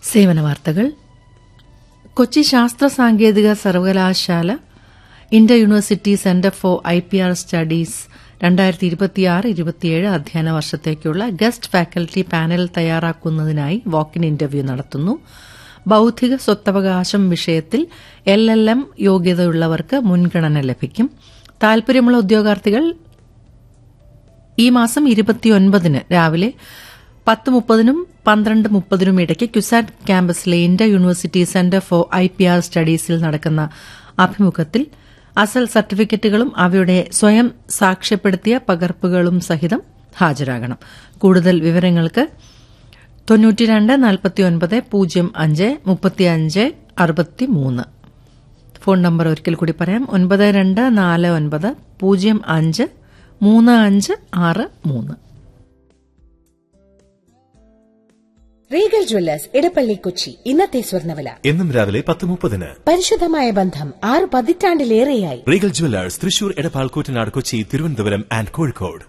സേവന വാർത്തകൾ കൊച്ചി ശാസ്ത്ര സാങ്കേതിക സർവകലാശാല inter university centre for I P R studies രണ്ടായിരത്തി ഇരുപത്തിയാറ് ഇരുപത്തിയേഴ് അധ്യയന വർഷത്തേക്കുള്ള ഗസ്റ്റ് ഫാക്കൽറ്റി പാനൽ തയ്യാറാക്കുന്നതിനായി വാക്കിൻ ഇന്റർവ്യൂ നടത്തുന്നു ബൌദ്ധിക സ്വത്തവകാശം വിഷയത്തിൽ എൽ എൽ എം യോഗ്യതയുള്ളവർക്ക് മുൻഗണന ലഭിക്കും താൽപര്യമുള്ള ഉദ്യോഗാർത്ഥികൾ ഈ മാസം ഇരുപത്തിയൊൻപതിന് രാവിലെ പത്ത് മുപ്പതിനും പന്ത്രണ്ട് മുപ്പതിനും ഇടയ്ക്ക് ക്യുസാറ്റ് ക്യാമ്പസിലെ inter university centre for I P R സ്റ്റഡീസിൽ നടക്കുന്ന അഭിമുഖത്തിൽ അസൽ സർട്ടിഫിക്കറ്റുകളും അവയുടെ സ്വയം സാക്ഷ്യപ്പെടുത്തിയ പകർപ്പുകളും സഹിതം ഹാജരാകണം കൂടുതൽ വിവരങ്ങൾക്ക് തൊണ്ണൂറ്റിരണ്ട് നാൽപ്പത്തിയൊൻപത് പൂജ്യം അഞ്ച് മുപ്പത്തിയഞ്ച് അറുപത്തിമൂന്ന് ഫോൺ നമ്പർ ഒരിക്കൽ കൂടി പറയാം ഒൻപത് രണ്ട് നാല് ഒൻപത് പൂജ്യം അഞ്ച് മൂന്ന് അഞ്ച് ആറ് മൂന്ന് റീഗൽ ജ്വല്ലേഴ്സ് ഇടപ്പള്ളി കൊച്ചി ഇന്നത്തെ സ്വർണ്ണവില എന്നും രാവിലെ പത്ത് മുപ്പതിന് പരിശുദ്ധമായ ബന്ധം ആറ് പതിറ്റാണ്ടിലേറെയായി Regal jewellers Thrissur Edappal Koottanad Kochi Thiruvananthapuram and Kozhikode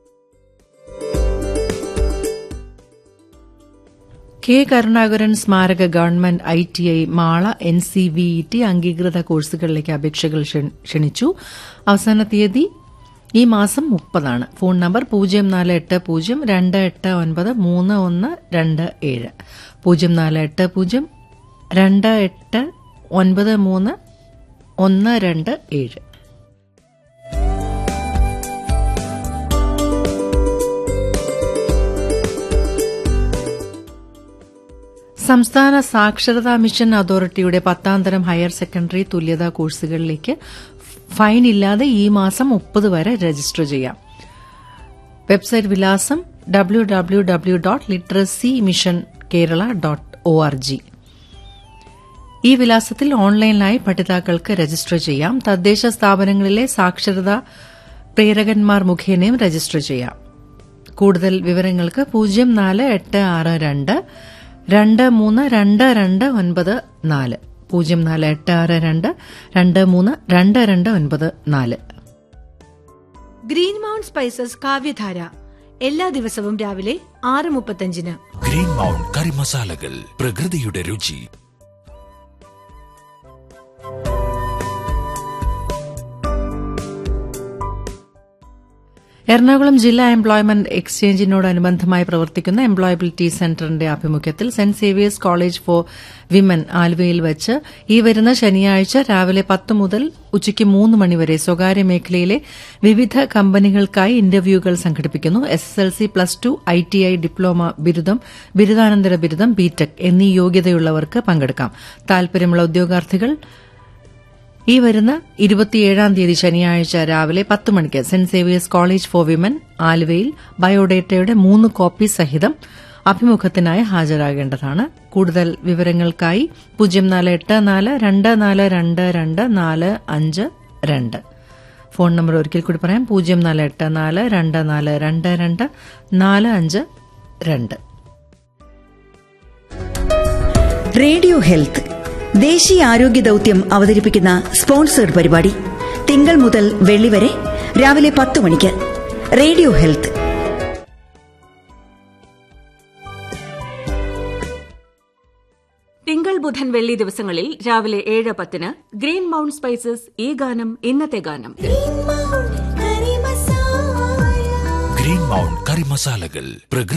K Karunakaran സ്മാരക government I T I Mala N C V E T അംഗീകൃത കോഴ്സുകളിലേക്ക് അപേക്ഷകൾ ക്ഷ- ക്ഷണിച്ചു അവസാന തീയതി ഈ മാസം മുപ്പതാണ് ഫോൺ നമ്പർ പൂജ്യം നാല് എട്ട് പൂജ്യം രണ്ട് എട്ട് ഒൻപത് മൂന്ന് ഒന്ന് രണ്ട് ഏഴ് പൂജ്യം നാല് എട്ട് പൂജ്യം രണ്ട് എട്ട് ഒൻപത് മൂന്ന് ഒന്ന് രണ്ട് ഏഴ് സംസ്ഥാന സാക്ഷരതാ മിഷൻ അതോറിറ്റിയുടെ പത്താം തരം ഹയർ സെക്കൻഡറി തുല്യതാ കോഴ്സുകളിലേക്ക് ഫൈൻ ഇല്ലാതെ ഈ മാസം മുപ്പത് വരെ രജിസ്റ്റർ ചെയ്യാം വെബ്സൈറ്റ് വിലാസം W W W dot literacy mission Kerala dot O R G ഈ വിലാസത്തിൽ ഓൺലൈനായി പഠിതാക്കൾക്ക് രജിസ്റ്റർ ചെയ്യാം തദ്ദേശ സ്ഥാപനങ്ങളിലെ സാക്ഷരതാ പ്രേരകന്മാർ മുഖേനയും രജിസ്റ്റർ ചെയ്യാം കൂടുതൽ വിവരങ്ങൾക്ക് പൂജ്യം നാല് എട്ട് ആറ് രണ്ട് രണ്ട് മൂന്ന് രണ്ട് രണ്ട് ഒൻപത് നാല് പൂജ്യം നാല് എട്ട് ആറ് രണ്ട് രണ്ട് മൂന്ന് രണ്ട് രണ്ട് ഒൻപത് നാല് ഗ്രീൻ മൗണ്ട് സ്പൈസസ് കാവ്യധാര എല്ലാ ദിവസവും രാവിലെ ആറ് മുപ്പത്തഞ്ചിന് ഗ്രീൻ മൗണ്ട് കറി മസാലകൾ പ്രകൃതിയുടെ രുചി എറണാകുളം ജില്ലാ എംപ്ലോയ്മെന്റ് എക്സ്ചേഞ്ചിനോടനുബന്ധമായി പ്രവർത്തിക്കുന്ന എംപ്ലോയബിലിറ്റി സെന്ററിന്റെ ആഭിമുഖ്യത്തിൽ Saint Xavier's college for women ആലുവയിൽ വെച്ച് ഈ വരുന്ന ശനിയാഴ്ച രാവിലെ പത്ത് മുതൽ ഉച്ചയ്ക്ക് മൂന്ന് മണിവരെ സ്വകാര്യ മേഖലയിലെ വിവിധ കമ്പനികൾക്കായി ഇന്റർവ്യൂകൾ സംഘടിപ്പിക്കുന്നു S S L C plus two I T I diploma ബിരുദം ബിരുദാനന്തര ബിരുദം ബിടെക് എന്നീ യോഗ്യതയുള്ളവർക്ക് പങ്കെടുക്കാം താൽപര്യമുള്ള ഉദ്യോഗാർത്ഥികൾ ഈ വരുന്ന ഇരുപത്തിയേഴാം തീയതി ശനിയാഴ്ച രാവിലെ പത്ത് മണിക്ക് Saint Xavier's college for women ആലുവയിൽ ബയോഡേറ്റയുടെ മൂന്ന് കോപ്പി സഹിതം അഭിമുഖത്തിനായി ഹാജരാകേണ്ടതാണ് കൂടുതൽ വിവരങ്ങൾക്കായി പൂജ്യം നാല് എട്ട് നാല് രണ്ട് നാല് രണ്ട് രണ്ട് നാല് അഞ്ച് രണ്ട് ഫോൺ നമ്പർ ഒരിക്കൽ കൂടി പറയാം പൂജ്യം നാല് എട്ട് നാല് രണ്ട് നാല് രണ്ട് രണ്ട് നാല് അഞ്ച് രണ്ട് റേഡിയോ ഹെൽത്ത് ദേശീയ ആരോഗ്യ ദൌത്യം അവതരിപ്പിക്കുന്ന സ്പോൺസേഡ് പരിപാടി തിങ്കൾ മുതൽ വെള്ളി വരെ രാവിലെ പത്ത് മണിക്ക് റേഡിയോ ഹെൽത്ത് തിങ്കൾ ബുധൻ വെള്ളി ദിവസങ്ങളിൽ രാവിലെ ഏഴ് പത്തിന് ഗ്രീൻ മൗണ്ട് സ്പൈസസ് ഈ ഗാനം ഇന്നത്തെ ഗാനം ഗ്രീൻ മൗണ്ട് കറി മസാലകൾ പ്രകൃതി